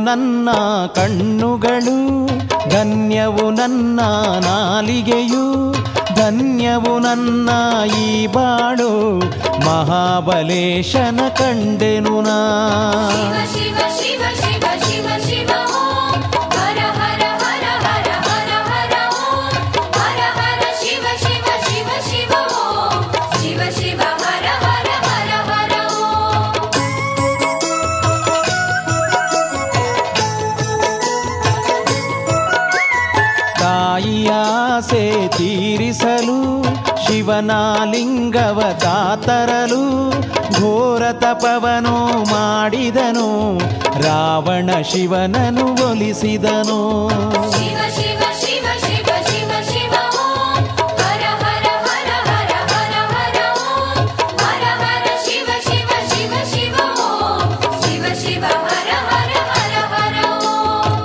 ನನ್ನ ಕಣ್ಣುಗಳು ಧನ್ಯವು ನನ್ನ ನಾಲಿಗೆಯು ಧನ್ಯವು ನನ್ನ ಈ ಬಾಳು ಮಹಾಬಲೇಶನ ಕಂಡೆನು ನಾ ಶಿವ ಶಿವ ಶಿವ ಶಿವ ಶಿವ ಓಂ ಹರ ಹರ ಹರ ಹರ ಹರ ಹರ ಓಂ ಹರ ಹರ ಶಿವ ಶಿವ ಶಿವ ಶಿವ ಓಂ ಶಿವ ಶಿವ ಹರ ಹರ ಹರ ಹರ ಓಂ ತಾಯಿಯ ಆಸೆ ತೀರಿಸಲು ಶಿವನ ಲಿಂಗವ ತಾತರಲು ಘೋರ ತಪವನು ಮಾಡಿದನು ರಾವಣ ಶಿವನನು ಒಲಿಸಿದನು ಶಿವ ಶಿವ ಶಿವ ಶಿವ ಶಿವ ಶಿವ ಓಂ ಹರ ಹರ ಹರ ಹರ ಹರ ಹರ ಓಂ ಹರ ಹರ ಶಿವ ಶಿವ ಶಿವ ಶಿವ ಓಂ ಶಿವ ಶಿವ ಹರ ಹರ ಹರ ಹರ ಓಂ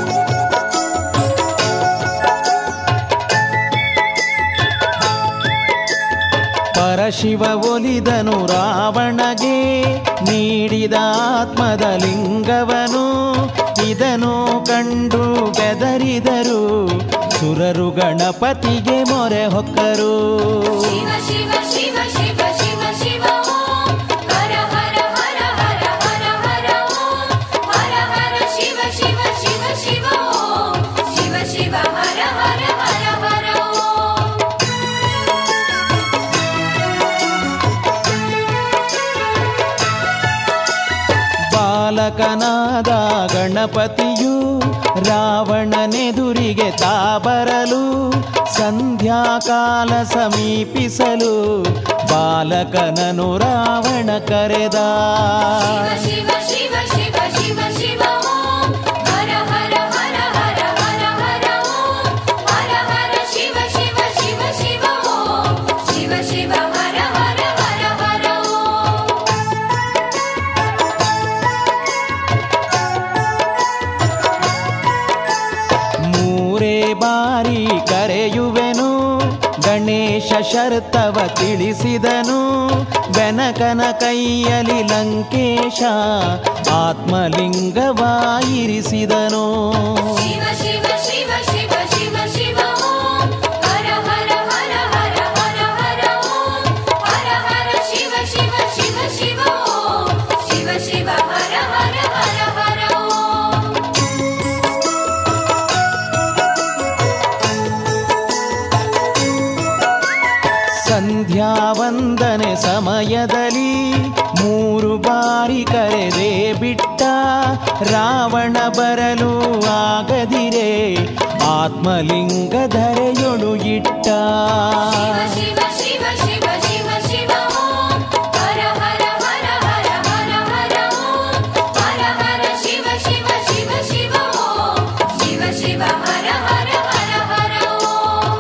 ಪರಶಿವ ಒಲಿದನು ರಾವಣಗೆ ನೀಡಿದ ಆತ್ಮದ ಲಿಂಗವನು ಇದನು ಕಂಡು ಬೆದರಿದರು ಸುರರು ಗಣಪತಿಗೆ ಮೊರೆ ಹೊಕ್ಕರು ಶಿವ ಶಿವ ಶಿವ ಶಿವ ಶಿವ ಶಿವ ಓಂ ಹರ ಹರ ಹರ ಹರ ಹರ ಹರ ಓಂ ಹರ ಹರ ಶಿವ ಶಿವ ಶಿವ ಶಿವ ಓಂ ಶಿವ ಶಿವ ಹರ ಹರ ಹರ ಹರ ಓಂ ಬಾಲಕನಾದ ಗಣಪತಿಯು ರಾವಣನೆದುರಿಗೆ ತಾಬರಲು ಸಂಧ್ಯಾಕಾಲ ಸಮೀಪಿಸಲು ಬಾಲಕನನು ರಾವಣ ಕರೆದ ಶಿವ ಶಿವ ಶಿವ ಶಿವ ಶಿವ ಓಂ ಹರ ಹರ ಹರ ಹರ ಹರ ಹರ ಓಂ ಹರ ಹರ ಶಿವ ಶಿವ ಶಿವ ಶಿವ ಓಂ ಶಿವ ಶಿವ ಹರ ಹರ ಹರ ಹರ ಓಂ ಮೂರೇ ಬಾರಿ ಕರೆಯುವೆನು ಗಣೇಶ ಶರ್ತವ ತಿಳಿಸಿದನು ಬೆನಕನ ಕೈಯಲಿ ಲಂಕೇಶ ಆತ್ಮಲಿಂಗವಾಯಿರಿಸಿದನು ಶಿವ ಶಿವ ಶಿವ ಶಿವ ಶಿವ ಶಿವ ಓಂ ಹರ ಹರ ಹರ ಹರ ಹರ ಹರ ಓಂ ಹರ ಹರ ಶಿವ ಶಿವ ಶಿವ ಶಿವ ಓಂ ಶಿವ ಶಿವ ಹರ ಹರ ಹರ ಹರ ಓಂ ಸಂಧ್ಯಾ ವಂದನೆ ಸಮಯದಲ್ಲಿ ಮೂರು ಬಾರಿ ಕರೆದೆ ಬಿಟ್ಟ ರಾವಣ ಬರಲು ಆಗದಿರೆ ಆತ್ಮಲಿಂಗ ಧರೆಯೊಳು ಇಟ್ಟ ಶಿವ ಶಿವ ಶಿವ ಶಿವ ಶಿವ ಓಂ ಹರ ಹರ ಹರ ಹರ ಹರ ಹರ ಓಂ ಹರ ಹರ ಶಿವ ಶಿವ ಶಿವ ಶಿವ ಓಂ ಶಿವ ಶಿವ ಹರ ಹರ ಹರ ಹರ ಓಂ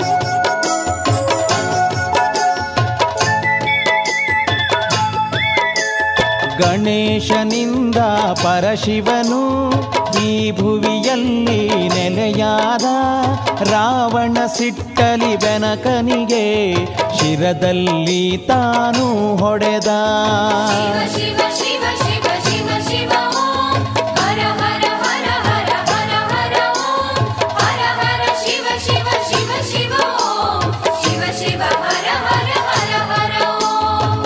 ಗಣೇಶನಿಂದ ಪರಶಿವನು ಈ ಭುವಿಯಲ್ಲಿ ನೆಲೆಯಾದ ರಾವಣ ಸಿಟ್ಟಲಿ ಬೆನಕನಿಗೆ ಶಿರದಲ್ಲಿ ತಾನು ಹೊಡೆದ ಶಿವ ಶಿವ ಶಿವ ಶಿವ ಶಿವ ಓಂ ಹರ ಹರ ಹರ ಹರ ಹರ ಹರ ಓಂ ಹರ ಹರ ಶಿವ ಶಿವ ಶಿವ ಶಿವ ಓಂ ಶಿವ ಶಿವ ಹರ ಹರ ಹರ ಹರ ಓಂ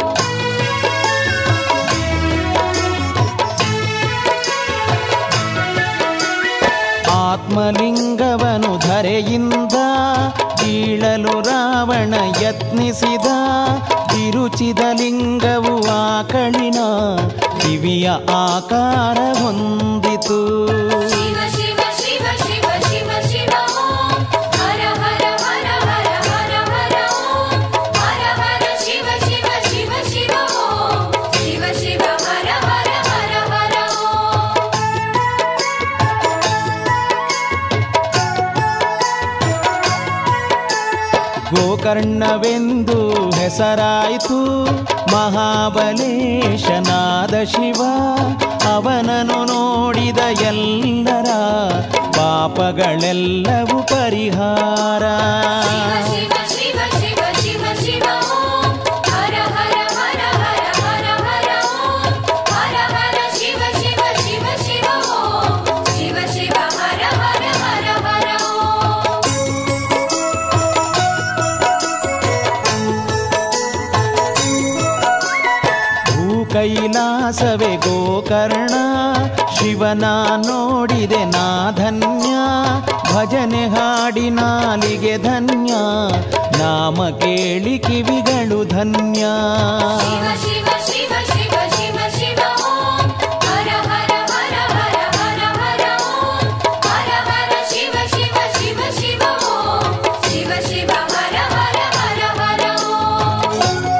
ಆತ್ಮಲಿಂಗವನು ಧರೆಯಿಂದ ಕೀಳಲು ರಾವಣ ಯತ್ನಿಸಿದ ತಿರುಚಿದ ಲಿಂಗವು ಆಕಳಿನ ಕಿವಿಯ ಆಕಾರ ಹೊಂದಿತು ಶಿವ ಶಿವ ಶಿವ ಶಿವ ಶಿವ ಶಿವ ಓಂ ಹರ ಹರ ಹರ ಹರ ಹರ ಹರ ಓಂ ಹರ ಹರ ಶಿವ ಶಿವ ಶಿವ ಶಿವ ಓಂ ಶಿವ ಶಿವ ಹರ ಹರ ಹರ ಹರ ಓಂ ಗೋಕರ್ಣವೆಂದು ಹೆಸರಾಯಿತು ಮಹಾಬಲೇಶನಾದ ಶಿವ ಅವನನು ನೋಡಿದ ಎಲ್ಲರ ಪಾಪಗಳೆಲ್ಲವೂ ಪರಿಹಾರ ಶಿವ ಶಿವ ಶಿವ ಶಿವ ಶಿವ ಓಂ ಹರ ಹರ ಹರ ಹರ ಹರ ಹರ ಓಂ ಹರ ಹರ ಶಿವ ಶಿವ ಶಿವ ಶಿವ ಓಂ ವಾಸವೇ ಗೋಕರ್ಣ ಶಿವನ ನೋಡಿದೆ ನಾ ಧನ್ಯ ಭಜನೆ ಹಾಡಿ ನಾಲಿಗೆ ಧನ್ಯ ನಾಮ ಕೇಳಿ ಕಿವಿಗಳು ಧನ್ಯ ಶಿವ ಶಿವ ಶಿವ ಶಿವ ಶಿವ ಶಿವ ಓಂ ಹರ ಹರ ಹರ ಹರ ಹರ ಹರ ಓಂ ಹರ ಹರ ಶಿವ ಶಿವ ಶಿವ ಶಿವ ಓಂ ಶಿವ ಶಿವ ಹರ ಹರ ಹರ ಹರ ಓಂ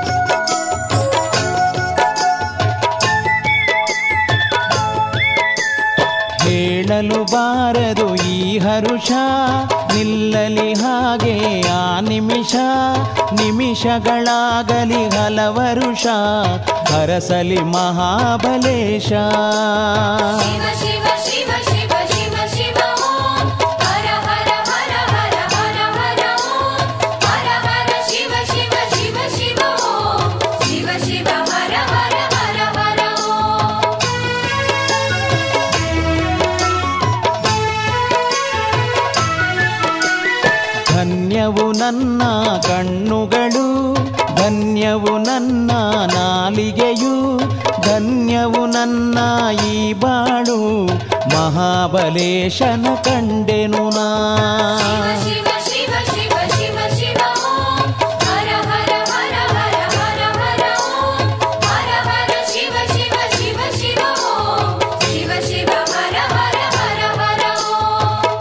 ಹೇಳಲು ಬಾರದು ಈ ಹರುಷ ನಿಲ್ಲಲಿ ಹಾಗೆ ಆ ನಿಮಿಷ ನಿಮಿಷಗಳಾಗಲಿ ಹಲವರುಷ ಹರಸಲಿ ಮಹಾಬಲೇಶ ಶಿವ ಶಿವ ಶಿವ ಶಿವ ಶಿವ ಶಿವ ಓಂ ಹರ ಹರ ಹರ ಹರ ಹರ ಹರ ಓಂ ಹರ ಹರ ಶಿವ ಶಿವ ಶಿವ ಶಿವ ಓಂ ಶಿವ ಶಿವ ಹರ ಹರ ಹರ ಹರ ಓಂ ಧನ್ಯವು ನನ್ನ ಕಣ್ಣುಗಳು ಧನ್ಯವು ನನ್ನ ನಾಲಿಗೆಯು ಧನ್ಯವು ನನ್ನ ಈ ಬಾಳು ಮಹಾಬಲೇಶನ ಕಂಡೆನು ನಾ ಶಿವ ಶಿವ ಶಿವ ಶಿವ ಶಿವ ಓಂ ಹರ ಹರ ಹರ ಹರ ಹರ ಹರ ಓಂ ಹರ ಹರ ಶಿವ ಶಿವ ಶಿವ ಶಿವ ಓಂ ಶಿವ ಶಿವ ಹರ ಹರ ಹರ ಹರ ಓಂ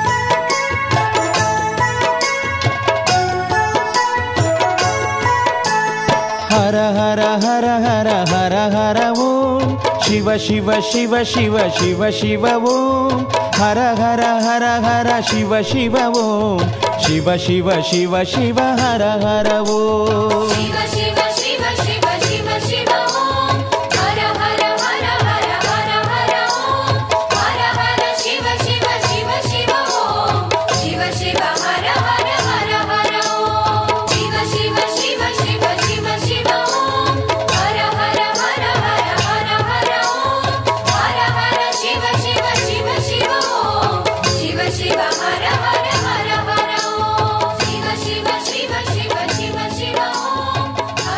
ಹರ ಹರ ಹರ ಹರ ಹರ ಹರ ಓಂ ಶಿವ ಶಿವ ಶಿವ ಶಿವ ಶಿವ ಶಿವ ಓಂ ಹರ ಹರ ಹರ ಹರ ಶಿವ ಶಿವ ಓಂ ಶಿವ ಶಿವ ಶಿವ ಶಿವ ಹರ ಹರ ಓಂ ಶಿವ ಶಿವ ಶಿವ ಶಿವ ಶಿವ ಶಿವ ಓಂ ಹರ ಹರ ಹರ ಹರ ಹರ ಹರ ಓಂ ಹರ ಹರ ಶಿವ ಶಿವ ಶಿವ ಶಿವ ಓಂ ಶಿವ ಶಿವ ಹರ ಹರ ಹರ ಹರ ಓಂ ಶಿವ ಶಿವ ಶಿವ ಶಿವ ಶಿವ ಶಿವ ಓಂ ಹರ ಹರ ಹರ ಹರ ಹರ ಹರ ಓಂ ಹರ ಹರ ಶಿವ ಶಿವ ಶಿವ ಶಿವ ಓಂ ಶಿವ ಶಿವ ಹರ ಹರ ಹರ ಹರ ಓಂ ಶಿವ ಶಿವ ಶಿವ ಶಿವ ಶಿವ ಶಿವ ಓಂ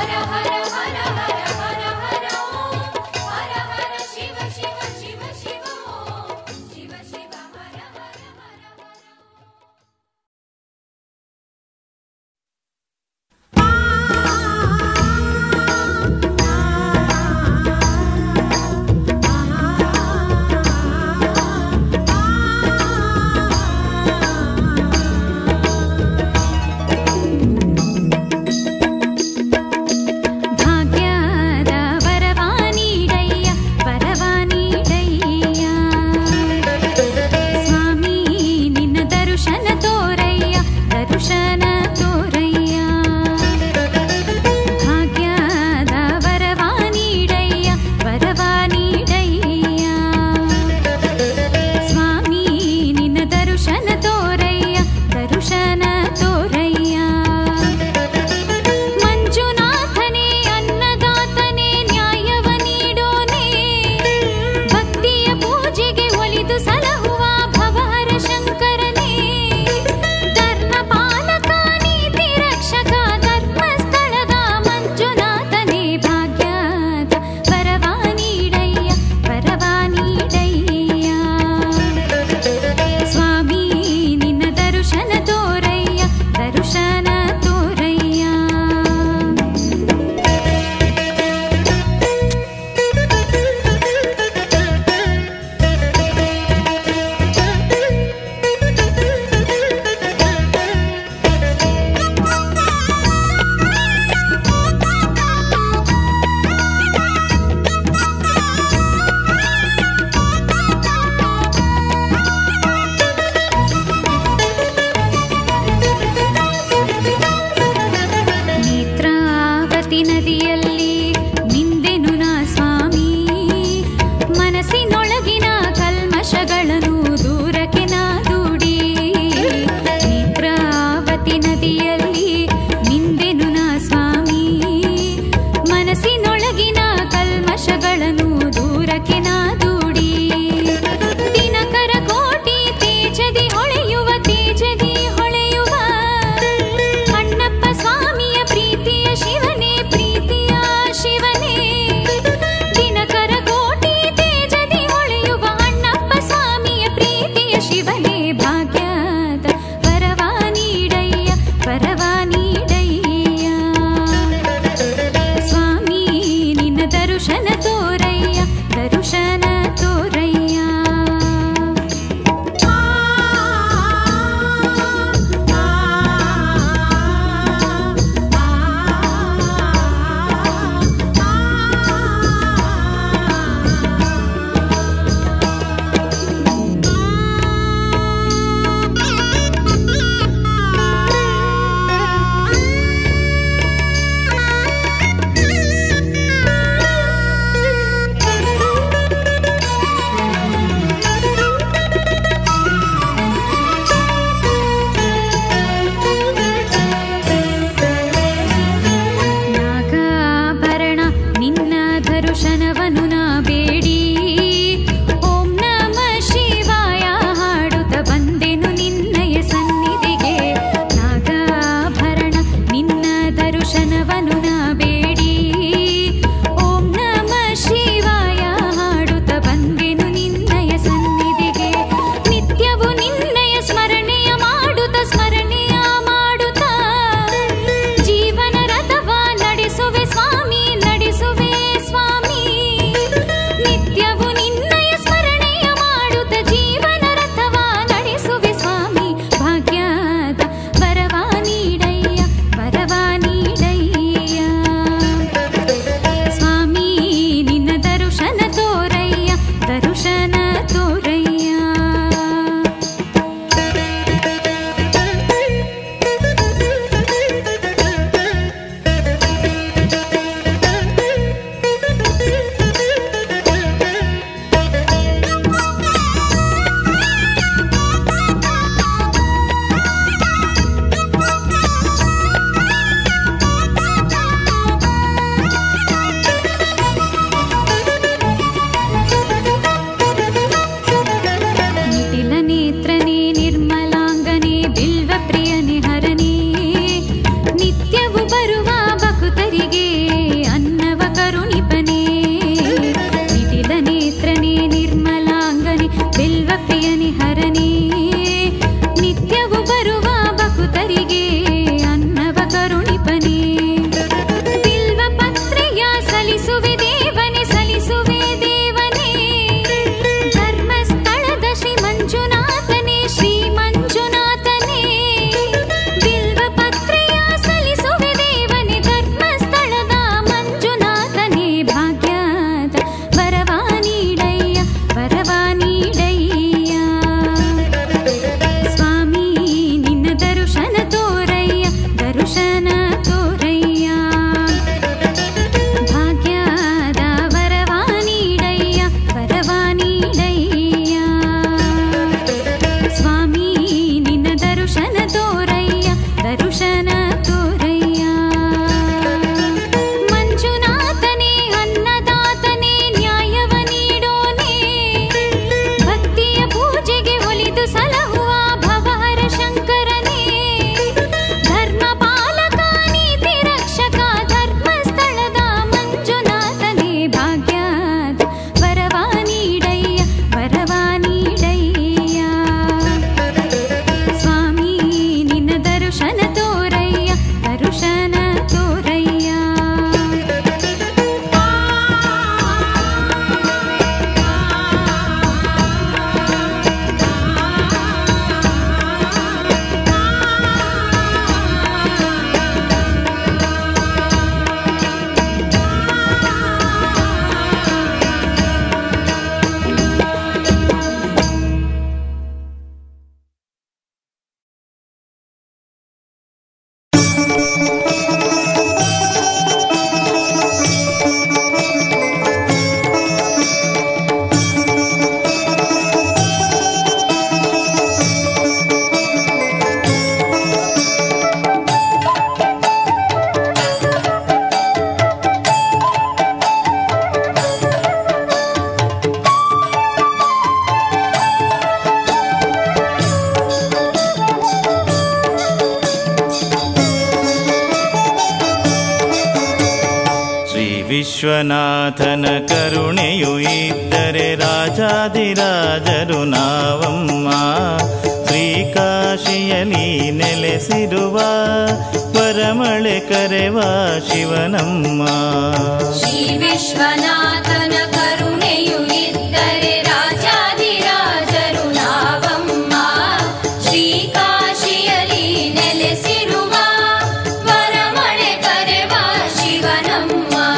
ವಿಶ್ವನಾಥನ ಕರುಣೆಯು ಇದ್ದರೆ ರಾಜಾದಿರಾಜರು ನಾವಮ್ಮ ಶ್ರೀಕಾಶಿಯಲಿ ನೆಲೆಸಿರುವ ವರಮಳೆ ಕರೆವ ಶಿವನಮ್ಮ ಶ್ರೀ ವಿಶ್ವನಾಥನ ಕರುಣೆಯು ಇದ್ದರೆ ರಾಜಾದಿರಾಜರು ನಾವಮ್ಮ ಶ್ರೀ ಕಾಶಿಯಲಿ ನೆಲೆಸಿರುವ ವರಮಳೆ ಕರೆವ ಶಿವನಮ್ಮ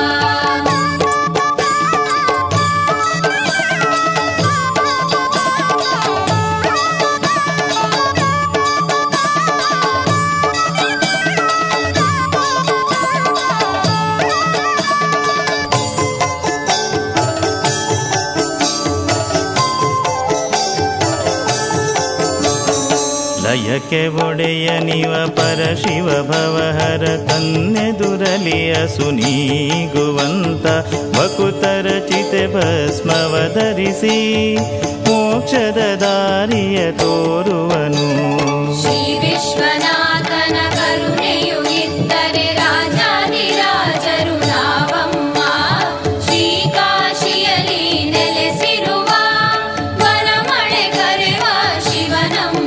ಲಯಕ್ಕೆ ಒಡೆಯ ನಿವ ಪರಶಿವ ಭವಹರ ತನ್ನೆದುರಲಿಯ ಸುನೀಗುವಂತ ಬಕುತರ ಚಿತೆ ಭಸ್ಮವ ಧರಿಸಿ ಮೋಕ್ಷದ ದಾರಿಯ ತೋರುವನು ಶ್ರೀ ವಿಶ್ವನಾಥನ ಕರುಣೆಯು ಇದ್ದರೆ ರಾಜಾದಿರಾಜರು ನಾವಮ್ಮ ಶ್ರೀ ಕಾಶಿಯಲಿ ನೆಲೆಸಿರುವ ವರಮಳೆ ಕರೆವ ಶಿವನಮ್ಮ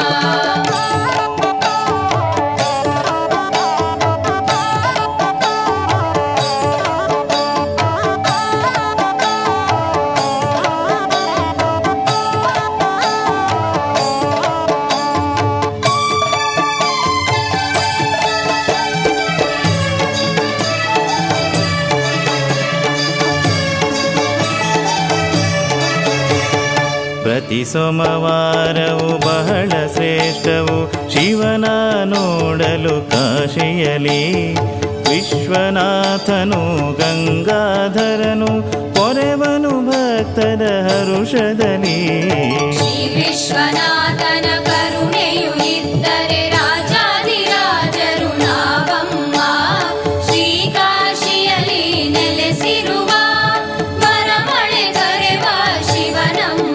ಪ್ರತಿ ಸೋಮವಾರವು ಬಹಳ ಶ್ರೇಷ್ಠವು ಶಿವನ ನೋಡಲು ಕಾಶಿಯಲಿ ವಿಶ್ವನಾಥನು ಗಂಗಾಧರನು ಪೊರೆವನು ಭಕ್ತರ ಹರುಷದಲ್ಲಿ ಶ್ರೀ ವಿಶ್ವನಾಥನ ಕರುಣೆಯು ಇದ್ದರೆ ರಾಜಾದಿರಾಜರು ನಾವಮ್ಮ ಶ್ರೀ ಕಾಶಿಯಲಿ ನೆಲೆಸಿರುವ ವರಮಳೆ ಕರೆವ ಶಿವನಮ್ಮ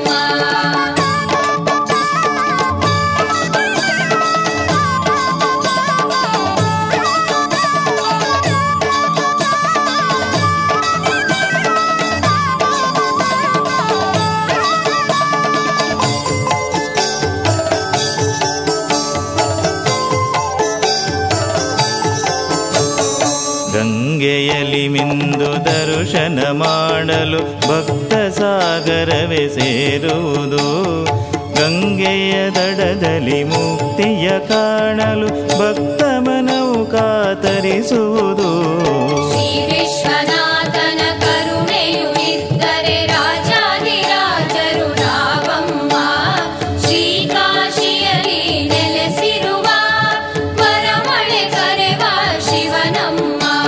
ಗಂಗೆಯಲ್ಲಿ ಮಿಂದು ದರ್ಶನ ಮಾಡಲು ಭಕ್ತ ಸಾಗರವೇ ಸೇರುವುದು ಗಂಗೆಯ ದಡದಲ್ಲಿ ಮುಕ್ತಿಯ ಕಾಣಲು ಭಕ್ತ ಮನವು ಕಾತರಿಸುವುದು ಶ್ರೀ ವಿಶ್ವನಾಥನ ಕರುಣೆಯು ಇದ್ದರೆ ರಾಜಾದಿರಾಜರು ನಾವಮ್ಮ ಶ್ರೀ ಕಾಶಿಯಲಿ ನೆಲೆಸಿರುವ ವರಮಳೆ ಕರೆವ ಶಿವನಮ್ಮ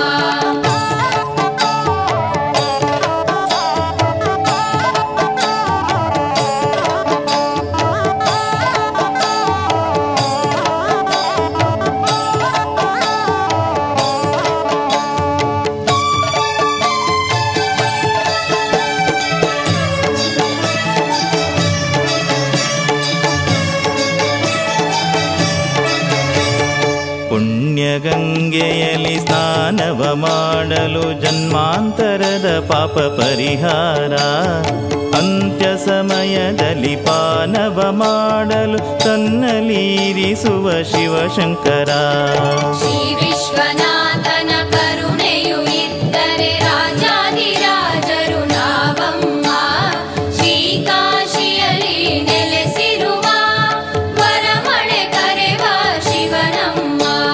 ಪುಣ್ಯ ಗಂಗೆಯಲ್ಲಿ ಸ್ನಾನವ ಮಾಡಲು ಜನ್ಮಾಂತರದ ಪಾಪ ಪರಿಹಾರ ಅಂತ್ಯ ಸಮಯದಲ್ಲಿ ಪಾನವ ಮಾಡಲು ತನ್ನಲೀರಿಸುವ ಶಿವಶಂಕರ ಶ್ರೀ ವಿಶ್ವನಾಥನ ಕರುಣೆಯು ಇದ್ದರೆ ರಾಜಾದಿರಾಜರು ನಾವಮ್ಮ ಶ್ರೀ ಕಾಶಿಯಲಿ ನೆಲೆಸಿರುವ ವರಮಳೆ ಕರೆವ ಶಿವನಮ್ಮ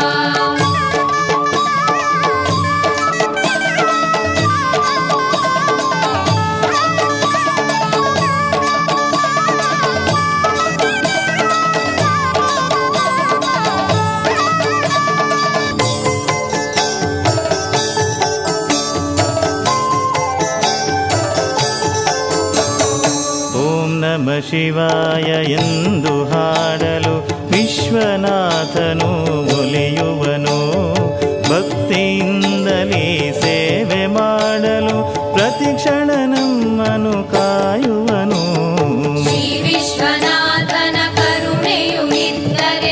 ಓಂ ನಮ ಶಿವಾಯ ಎಂದು ಹಾಡಲು ವಿಶ್ವನಾಥನು ಒಲಿಯುವನು ಭಕ್ತಿಯಿಂದಲೇ ಸೇವೆ ಮಾಡಲು ಪ್ರತಿಕ್ಷಣ ನಮ್ಮನು ಕಾಯುವನು ಶ್ರೀ ವಿಶ್ವನಾಥನ ಕರುಣೆಯು ಇದ್ದರೆ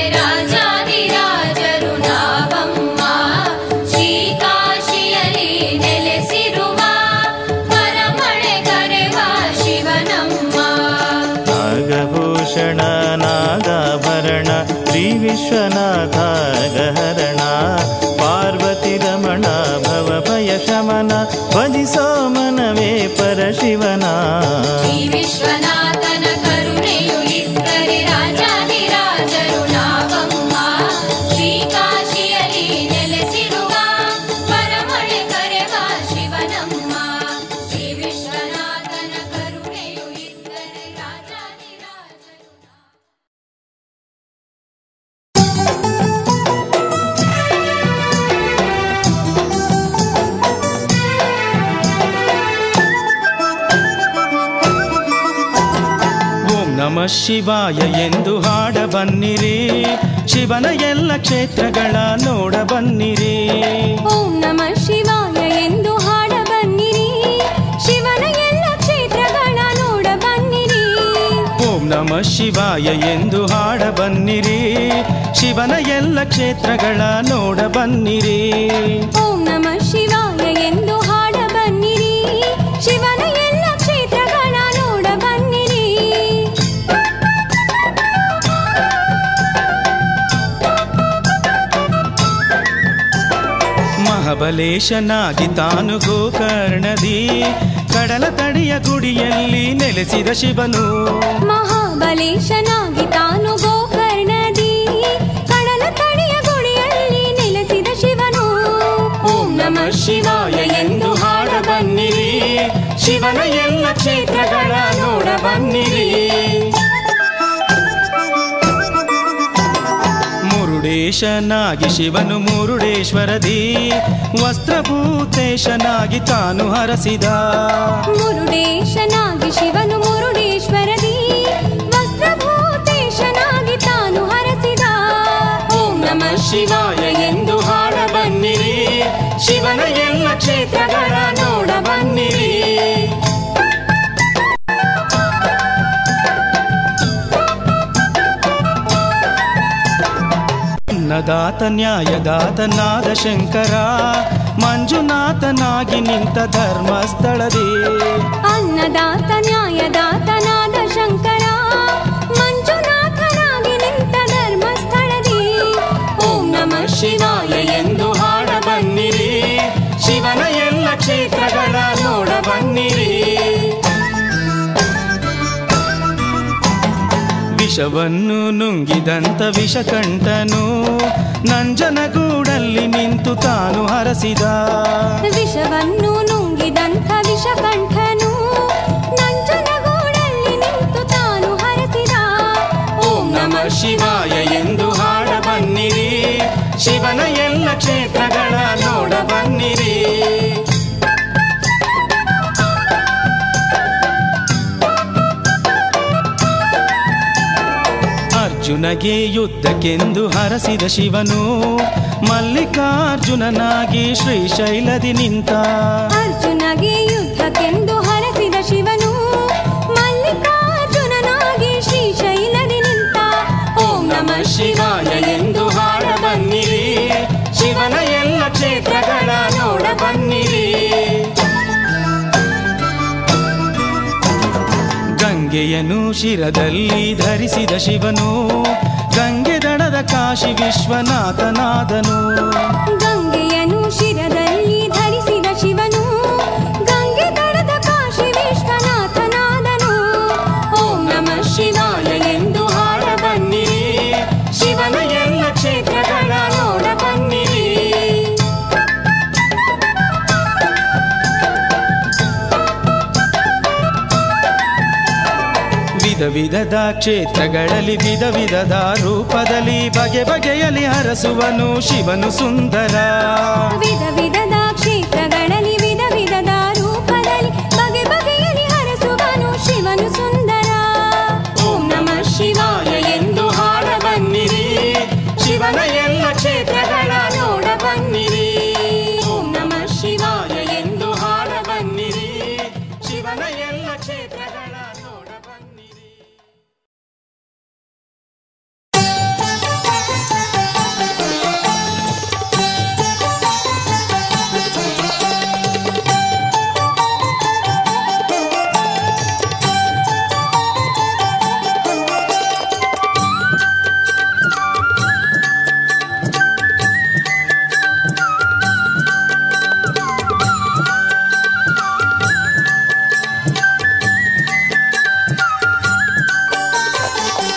ರಾಜಾದಿರಾಜರು ನಾವಮ್ಮ ಶ್ರೀ ಕಾಶಿಯಲಿ ನೆಲೆಸಿರುವ ಭೂಷಣ ನಾಗಾಭರಣ ಶ್ರೀ ವಿಶ್ವನಾಥ ಗಹರಣ ಪಾರ್ವತಿ ರಮಣ ಭವ ಭಯ ಶಮನ ಭಜಿಸೋ ಮನವೇ ಪರಶಿವನ ಶ್ರೀ ವಿಶ್ವನಾಥನ ಕರುಣೆಯು ಇದ್ದರೆ ರಾಜಾಧಿರಾಜರು ನಾವಮ್ಮ ಶ್ರೀಕಾಶಿಯಲ್ಲಿ ನೆಲೆಸಿರುವ ಪರಮಳೆ ಕರೆವ ಶಿವನಮ್ಮ ಶ್ರೀ ವಿಶ್ವನಾಥನ ಕರುಣೆಯು ಇದ್ದರೆ ರಾಜಾಧಿರಾಜರು ನಾವಮ್ಮ. ಓಂ ನಮ ಶಿವಾಯ ಎಂದು ಹಾಡ ಬನ್ನಿರಿ ಶಿವನ ಎಲ್ಲ ಕ್ಷೇತ್ರಗಳ ನೋಡ ಬನ್ನಿರಿ ಓಂ ನಮಃ ಶಿವಾಯ ಎಂದು ಹಾಡ ಬನ್ನಿರಿ ಶಿವನ ಎಲ್ಲ ಕ್ಷೇತ್ರಗಳ ನೋಡ ಬನ್ನಿರಿ ಓಂ ನಮ ಶಿವಾಯ ಎಂದು ಹಾಡ ಬನ್ನಿರಿ ಶಿವನ ಎಲ್ಲ ಕ್ಷೇತ್ರಗಳ ನೋಡ ಬನ್ನಿರಿ ಓಂ ನಮಃ ಶಿವಾಯ ಎಂದು ಹಾಡ ಬನ್ನಿರಿ ಶಿವನ ಎಲ್ಲ ಕ್ಷೇತ್ರಗಳ ನೋಡ ಬನ್ನಿರಿ ಮಹಾಬಲೇಶನಾಗಿ ತಾನು ಗೋಕರ್ಣದಿ ಕಡಲ ತಡಿಯ ಗುಡಿಯಲ್ಲಿ ನೆಲೆಸಿದ ಶಿವನು ಮಹಾಬಲೇಶನಾಗಿ ತಾನು ಗೋಕರ್ಣದಿ ಕಡಲ ತಡಿಯ ಗುಡಿಯಲ್ಲಿ ನೆಲೆಸಿದ ಶಿವನು ಓಂ ನಮ ಶಿವಾಯ ಎಂದು ಹಾಡ ಬನ್ನಿರಿ ಶಿವನ ಎಲ್ಲ ಕ್ಷೇತ್ರಗಳ ನೋಡ ಬನ್ನಿರಿ ಮುರುಡೇಶನಾಗಿ ಶಿವನು ಮುರುಡೇಶ್ವರದಿ ವಸ್ತ್ರಭೂತೇಶನಾಗಿ ತಾನು ಹರಸಿದ ಮುರುಡೇಶನಾಗಿ ಶಿವನು ಮುರುಡೇಶ್ವರದಿ ವಸ್ತ್ರಭೂತೇಶನಾಗಿ ತಾನು ಹರಸಿದ ಓಂ ನಮ ಶಿವಾಯ ಎಂದು ಹಾಡ ಬನ್ನಿರಿ ಶಿವನ ಎಲ್ಲ ಕ್ಷೇತ್ರಗಳ ನೋಡ ಬನ್ನಿರಿ ಅನ್ನದಾತ ನ್ಯಾಯದಾತನಾದ ಶಂಕರ ಮಂಜುನಾಥನಾಗಿ ನಿಂತ ಧರ್ಮಸ್ಥಳದಿ ಅನ್ನದಾತ ನ್ಯಾಯದಾತನಾದ ಶಂಕರ ಮಂಜುನಾಥನಾಗಿ ನಿಂತ ಧರ್ಮಸ್ಥಳದಿ ಓಂ ನಮ ಶಿವಾಯ ಎಂದು ಹಾಡ ಬನ್ನಿರಿ ಶಿವನ ಎಲ್ಲ ಕ್ಷೇತ್ರಗಳ ನೋಡ ಬನ್ನಿರಿ ವಿಷವನ್ನು ನುಂಗಿದಂತ ವಿಷಕಂಠನು ನಂಜನಗೂಡಲ್ಲಿ ನಿಂತು ತಾನು ಹರಸಿದ ವಿಷವನ್ನು ನುಂಗಿದಂಥ ವಿಷಕಂಠನು ನಂಜನಗೂಡಲ್ಲಿ ನಿಂತು ತಾನು ಹರಸಿದ ಓಂ ನಮ ಶಿವಾಯ ಎಂದು ಹಾಡ ಬನ್ನಿರಿ ಶಿವನ ಎಲ್ಲ ಕ್ಷೇತ್ರಗಳ ನೋಡ ಬನ್ನಿರಿ ಅರ್ಜುನಗೆ ಯುದ್ಧಕ್ಕೆಂದು ಹರಸಿದ ಶಿವನು ಮಲ್ಲಿಕಾರ್ಜುನನಾಗಿ ಶ್ರೀಶೈಲದಿ ನಿಂತ ಅರ್ಜುನಗೆ ಯುದ್ಧಕ್ಕೆಂದು ಹರಸಿದ ಶಿವನು ಮಲ್ಲಿಕಾರ್ಜುನನಾಗಿ ಶ್ರೀಶೈಲದಿ ನಿಂತ ಓಂ ನಮ ಶಿವಾಯ ಎಂದು ಹಾಡ ಬನ್ನಿರಿ ಶಿವನ ಎಲ್ಲ ಕ್ಷೇತ್ರಗಳ ನೋಡ ಬನ್ನಿರಿ ಗಂಗೆಯನ್ನು ಶಿರದಲ್ಲಿ ಧರಿಸಿದ ಶಿವನು ಗಂಗೆ ದಡದ ಕಾಶಿ ವಿಶ್ವನಾಥನಾದನು ಗಂಗೆಯನ್ನು ಶಿರದಲ್ಲಿ ಧರಿಸಿದ ಶಿವನು ಗಂಗೆ ದಡದ ಕಾಶಿ ವಿಶ್ವನಾಥನಾದನು ಓಂ ನಮ ಶಿವಾಯ ಎಂದು ಹಾಡ ಬನ್ನಿರಿ ಶಿವನ ಎಲ್ಲ ಕ್ಷೇತ್ರಗಳ ನೋಡ ಬನ್ನಿರಿ ವಿಧ ವಿಧದ ಕ್ಷೇತ್ರಗಳಲ್ಲಿ ವಿಧ ವಿಧದ ರೂಪದಲ್ಲಿ ಬಗೆ ಬಗೆಯಲ್ಲಿ ಹರಸುವನು ಶಿವನು ಸುಂದರ ವಿಧ ವಿಧದ ಕ್ಷೇತ್ರಗಳಲ್ಲಿ ವಿಧ ವಿಧದ ರೂಪದಲ್ಲಿ ಬಗೆ ಬಗೆಯಲ್ಲಿ ಹರಸುವನು ಶಿವನು ಸುಂದರ ಓಂ ನಮ ಶಿವಾಯ ಎಂದು ಹಾಡ ಬನ್ನಿರಿ ಶಿವನ ಎಲ್ಲ ಕ್ಷೇತ್ರಗಳ ನೋಡ ಬನ್ನಿರಿ ಓಂ ನಮ ಶಿವಾಯ ಎಂದು ಹಾಡ ಬನ್ನಿರಿ ಶಿವನ ಎಲ್ಲ ಕ್ಷೇತ್ರಗಳ ನೋಡ ಬನ್ನಿರಿ